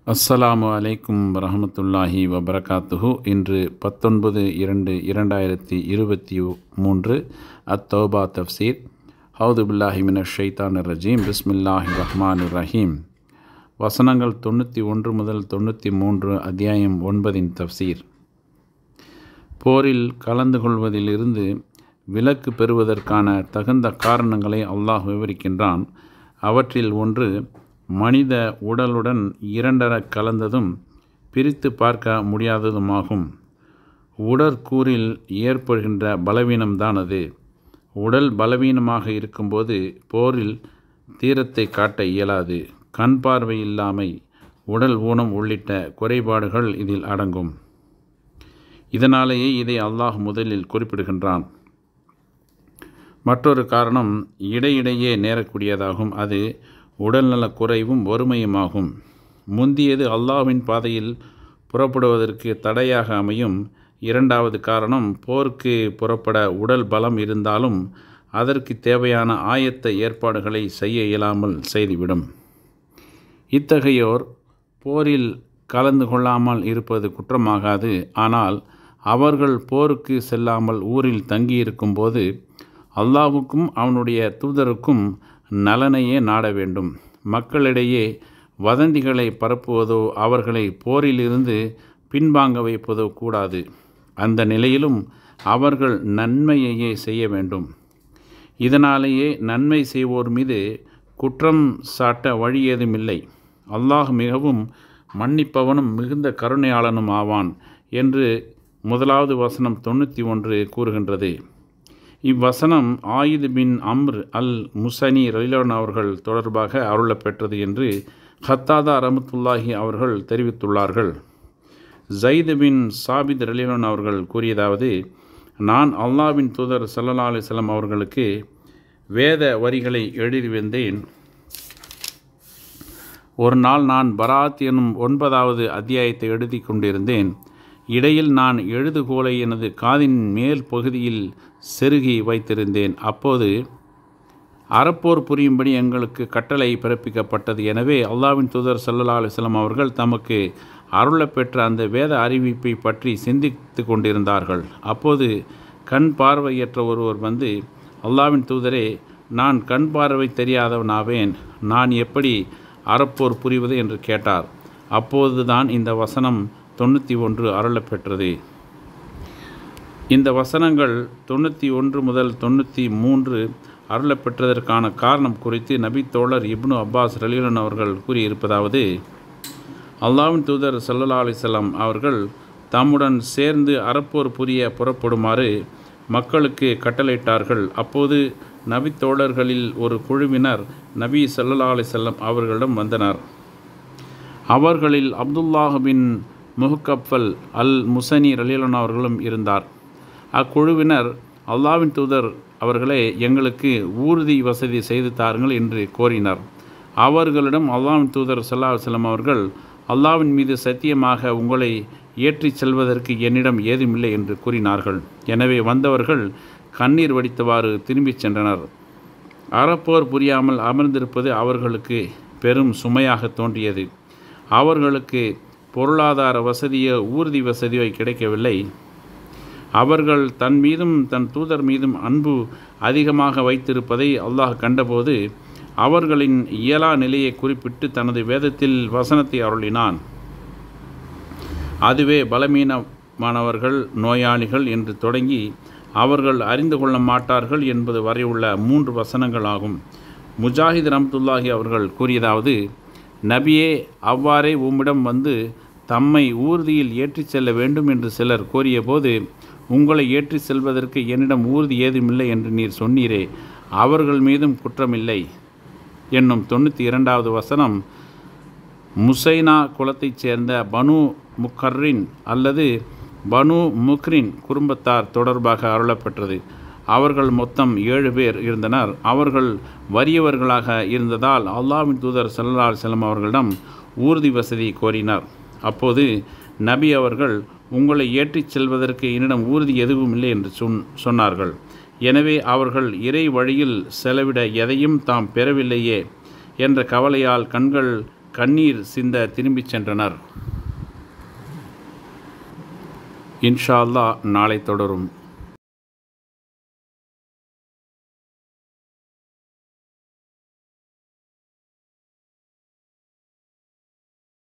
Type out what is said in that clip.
அஸ்ஸலாமு அலைக்கும் வரஹமத்துல்லாஹி வபரகாத்துஹு இன்று பத்தொன்பது இரண்டு இரண்டாயிரத்தி இருபத்தி மூன்று அத்தௌபா தஃப்சீர் ஹவுது பில்லாஹி மின ஷைத்தான் ரஜீம் பிஸ்மில்லாஹி ரஹ்மான் ரஹீம் வசனங்கள் தொண்ணூற்றி ஒன்று முதல் தொண்ணூற்றி மூன்று அத்தியாயம் ஒன்பதின் தஃப்சீர் போரில் கலந்து கொள்வதிலிருந்து விலக்கு பெறுவதற்கான தகுந்த காரணங்களை அல்லாஹ் விவரிக்கின்றான் அவற்றில் ஒன்று மனித உடலுடன் இரண்டர கலந்ததும் பிரித்து பார்க்க முடியாததுமாகும் உடற்கூறில் ஏற்படுகின்ற பலவீனம்தான் அது உடல் பலவீனமாக இருக்கும்போது போரில் தீரத்தை காட்ட இயலாது கண் பார்வை இல்லாமை உடல் ஊனம் உள்ளிட்ட குறைபாடுகள் இதில் அடங்கும் இதனாலேயே இதை அல்லாஹ் முதலில் குறிப்பிடுகின்றான் மற்றொரு காரணம் இடையிடையே நேரக்கூடியதாகும் அது உடல்நலக் குறைவும் வறுமையுமாகும் முந்தியது அல்லாஹ்வின் பாதையில் புறப்படுவதற்கு தடையாக அமையும் இரண்டாவது காரணம் போருக்கு புறப்பட உடல் பலம் இருந்தாலும் அதற்கு தேவையான ஆயத்த ஏற்பாடுகளை செய்ய இயலாமல் செய்துவிடும் இத்தகையோர் போரில் கலந்து கொள்ளாமல் இருப்பது குற்றமாகாது ஆனால் அவர்கள் போருக்கு செல்லாமல் ஊரில் தங்கியிருக்கும் போது அல்லாவுக்கும் அவனுடைய தூதருக்கும் நலனையே நாட வேண்டும் மக்களிடையே வதந்திகளை பரப்புவதோ அவர்களை போரிலிருந்து பின்வாங்க வைப்பதோ கூடாது அந்த நிலையிலும் அவர்கள் நன்மையையே செய்ய வேண்டும் இதனாலேயே நன்மை செய்வோர் மீது குற்றம் சாட்ட வழி ஏதுமில்லை அல்லாஹ் மிகவும் மன்னிப்பவனும் மிகுந்த கருணையாளனும் ஆவான் என்று முதலாவது வசனம் தொண்ணூற்றி ஒன்று கூறுகின்றது இவ்வசனம் ஆயுது பின் அம்ர் அல் முசனி ரலிலான் அவர்கள் தொடர்பாக அருளப்பெற்றது என்று ஹத்தாதா ரமத்துல்லாஹி அவர்கள் தெரிவித்துள்ளார்கள் ஜயித் பின் சாபித் ரலிலான் அவர்கள் கூறியதாவது நான் அல்லாவின் தூதர் சல்லா அலிஸ்லாம் அவர்களுக்கு வேத வரிகளை எழுதி வந்தேன் ஒரு நாள் நான் பராத் எனும் ஒன்பதாவது அத்தியாயத்தை எழுதி கொண்டிருந்தேன் இடையில் நான் எழுதுகோலை எனது காதின் மேல் பகுதியில் செருகி வைத்திருந்தேன் அப்போது அறப்போர் புரியும்படி எங்களுக்கு கட்டளை பிறப்பிக்கப்பட்டது எனவே அல்லாவின் தூதர் சல்லா அலிஸ்லாம் அவர்கள் தமக்கு அருளப்பெற்ற அந்த வேத அறிவிப்பை பற்றி சிந்தித்து கொண்டிருந்தார்கள் அப்போது கண் பார்வையற்ற ஒருவர் வந்து அல்லாவின் தூதரே நான் கண் பார்வை தெரியாதவனாவேன் நான் எப்படி அறப்போர் புரிவது என்று கேட்டார் அப்போதுதான் இந்த வசனம் தொண்ணூற்றி ஒன்று அருளப்பெற்றது இந்த வசனங்கள் தொண்ணூற்றி ஒன்று முதல் தொண்ணூற்றி மூன்று அருளப்பெற்றதற்கான காரணம் குறித்து நபித்தோழர் இப்னு அப்பாஸ் ரலீலன் அவர்கள் கூறியிருப்பதாவது அல்லாவின் தூதர் சல்லா அலிசல்லாம் அவர்கள் தம்முடன் சேர்ந்து அறப்போர் புரிய புறப்படுமாறு மக்களுக்கு கட்டளையிட்டார்கள் அப்போது நபித்தோழர்களில் ஒரு குழுவினர் நபி சல்லா அலிசல்லம் அவர்களிடம் வந்தனர் அவர்களில் அப்துல்லாஹ் பின் முஹக்கஃபல் அல் முசனி ரலீலன் அவர்களும் இருந்தார் அக்குழுவினர் அல்லாவின் தூதர் அவர்களே எங்களுக்கு ஊர்தி வசதி செய்து தாருங்கள் என்று கோரினர் அவர்களிடம் அல்லாவின் தூதர் சல்லா செல்லம் அவர்கள் அல்லாவின் மீது சத்தியமாக உங்களை ஏற்றிச் செல்வதற்கு என்னிடம் ஏதுமில்லை என்று கூறினார்கள் எனவே வந்தவர்கள் கண்ணீர் வடித்தவாறு திரும்பிச் சென்றனர் அறப்போர் புரியாமல் அமர்ந்திருப்பது அவர்களுக்கு பெரும் சுமையாக தோன்றியது அவர்களுக்கு பொருளாதார வசதியோ ஊர்தி வசதியோ கிடைக்கவில்லை அவர்கள் தன் மீதும் தன் தூதர் மீதும் அன்பு அதிகமாக வைத்திருப்பதை அல்லாஹ் கண்டபோது அவர்களின் இயலா நிலையை குறிப்பிட்டு தனது வேதத்தில் வசனத்தை அருளினான் அதுவே பலமீனமானவர்கள் நோயாளிகள் என்று தொடங்கி அவர்கள் அறிந்து கொள்ள மாட்டார்கள் என்பது வரை உள்ள மூன்று வசனங்கள் ஆகும் முஜாஹித் ரம்துல்லாஹி அவர்கள் கூறியதாவது நபியே அவ்வாறே உம்மிடம் வந்து தம்மை ஊர்தியில் ஏற்றிச் செல்ல வேண்டும் என்று சிலர் கோரியபோது உங்களை ஏற்றிச் செல்வதற்கு என்னிடம் ஊர்தி ஏதுமில்லை என்று நீர் சொன்னீரே அவர்கள் மீதும் குற்றமில்லை என்னும் தொண்ணூற்றி இரண்டாவது வசனம் முசைனா குலத்தைச் சேர்ந்த பனு முக்கர்ரின் அல்லது பனு முக்ரின் குடும்பத்தார் தொடர்பாக அருளப்பெற்றது அவர்கள் மொத்தம் ஏழு பேர் இருந்தனர் அவர்கள் வறியவர்களாக இருந்ததால் அல்லாவின் தூதர் சல்லா செல்லம் அவர்களிடம் ஊர்தி வசதி கோரினார் அப்போது நபி அவர்கள் உங்களை ஏற்றிச் செல்வதற்கு என்னிடம் ஊர்தி எதுவும் இல்லை என்று சொன் சொன்னார்கள் எனவே அவர்கள் இறை வழியில் செலவிட எதையும் தாம் பெறவில்லையே என்ற கவலையால் கண்கள் கண்ணீர் சிந்த திரும்பிச் சென்றனர் இன்ஷா அல்லாஹ் நாளை தொடரும்